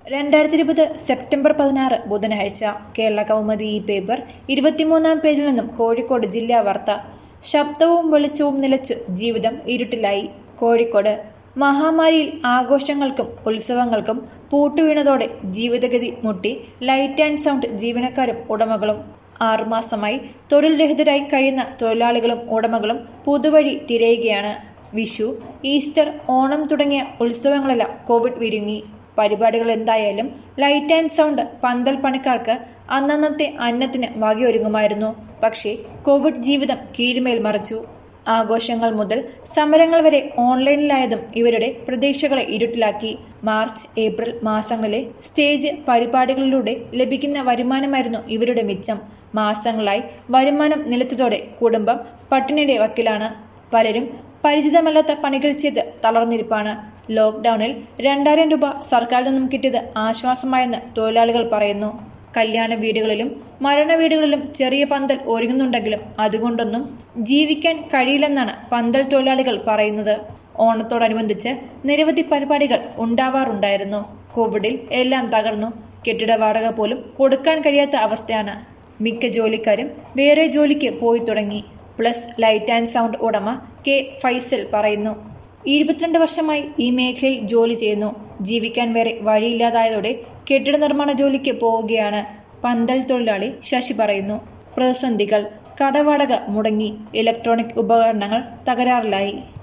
രണ്ടായിരത്തി ഇരുപത് സെപ്റ്റംബർ പതിനാറ് ബുധനാഴ്ച കേരള കൗമുദി ഈ പേപ്പർ ഇരുപത്തിമൂന്നാം പേജിൽ നിന്നും കോഴിക്കോട് ജില്ലാ വാർത്ത ശബ്ദവും വെളിച്ചവും നിലച്ച് ജീവിതം ഇരുട്ടിലായി കോഴിക്കോട് മഹാമാരിയിൽ ആഘോഷങ്ങൾക്കും ഉത്സവങ്ങൾക്കും പൂട്ടുവീണതോടെ ജീവിതഗതി മുട്ടി ലൈറ്റ് ആൻഡ് സൗണ്ട് ജീവനക്കാരും ഉടമകളും ആറുമാസമായി തൊഴിൽ രഹിതരായി കഴിയുന്ന തൊഴിലാളികളും ഉടമകളും പുതുവഴി തിരയുകയാണ് വിഷു ഈസ്റ്റർ ഓണം തുടങ്ങിയ ഉത്സവങ്ങളെല്ലാം കോവിഡ് വിരുങ്ങി പരിപാടികൾ എന്തായാലും ലൈറ്റ് ആൻഡ് സൗണ്ട് പന്തൽ പണിക്കാർക്ക് അന്നന്നത്തെ അന്നത്തിന് വകയൊരുങ്ങുമായിരുന്നു പക്ഷേ കോവിഡ് ജീവിതം കീഴ്മേൽ മറിച്ചു ആഘോഷങ്ങൾ മുതൽ സമരങ്ങൾ വരെ ഓൺലൈനിലായതും ഇവരുടെ പ്രതീക്ഷകളെ ഇരുട്ടിലാക്കി മാർച്ച് ഏപ്രിൽ മാസങ്ങളിലെ സ്റ്റേജ് പരിപാടികളിലൂടെ ലഭിക്കുന്ന വരുമാനമായിരുന്നു ഇവരുടെ മിച്ചം മാസങ്ങളായി വരുമാനം നിലച്ചതോടെ കുടുംബം പട്ടിണിയുടെ വക്കിലാണ് പലരും പരിചിതമല്ലാത്ത പണികൾ ചെയ്ത് തളർന്നിരിപ്പാണ് ലോക്ക്ഡൌണിൽ രണ്ടായിരം രൂപ സർക്കാരിൽ നിന്നും കിട്ടിയത് ആശ്വാസമായെന്ന് തൊഴിലാളികൾ പറയുന്നു കല്യാണ വീടുകളിലും മരണ വീടുകളിലും ചെറിയ പന്തൽ ഒരുങ്ങുന്നുണ്ടെങ്കിലും അതുകൊണ്ടൊന്നും ജീവിക്കാൻ കഴിയില്ലെന്നാണ് പന്തൽ തൊഴിലാളികൾ പറയുന്നത് ഓണത്തോടനുബന്ധിച്ച് നിരവധി പരിപാടികൾ ഉണ്ടാവാറുണ്ടായിരുന്നു കോവിഡിൽ എല്ലാം തകർന്നു കെട്ടിട വാടക പോലും കൊടുക്കാൻ കഴിയാത്ത അവസ്ഥയാണ് മിക്ക ജോലിക്കാരും വേറെ ജോലിക്ക് പോയി തുടങ്ങി പ്ലസ് ലൈറ്റ് ആൻഡ് സൗണ്ട് ഉടമ കെ ഫൈസൽ പറയുന്നു ഇരുപത്തിരണ്ട് വർഷമായി ഈ മേഖലയിൽ ജോലി ചെയ്യുന്നു ജീവിക്കാൻ വേറെ വഴിയില്ലാതായതോടെ കെട്ടിട നിർമ്മാണ ജോലിക്ക് പോവുകയാണ് പന്തൽ തൊഴിലാളി ശശി പറയുന്നു പ്രതിസന്ധികൾ കടവാടക മുടങ്ങി ഇലക്ട്രോണിക് ഉപകരണങ്ങൾ തകരാറിലായി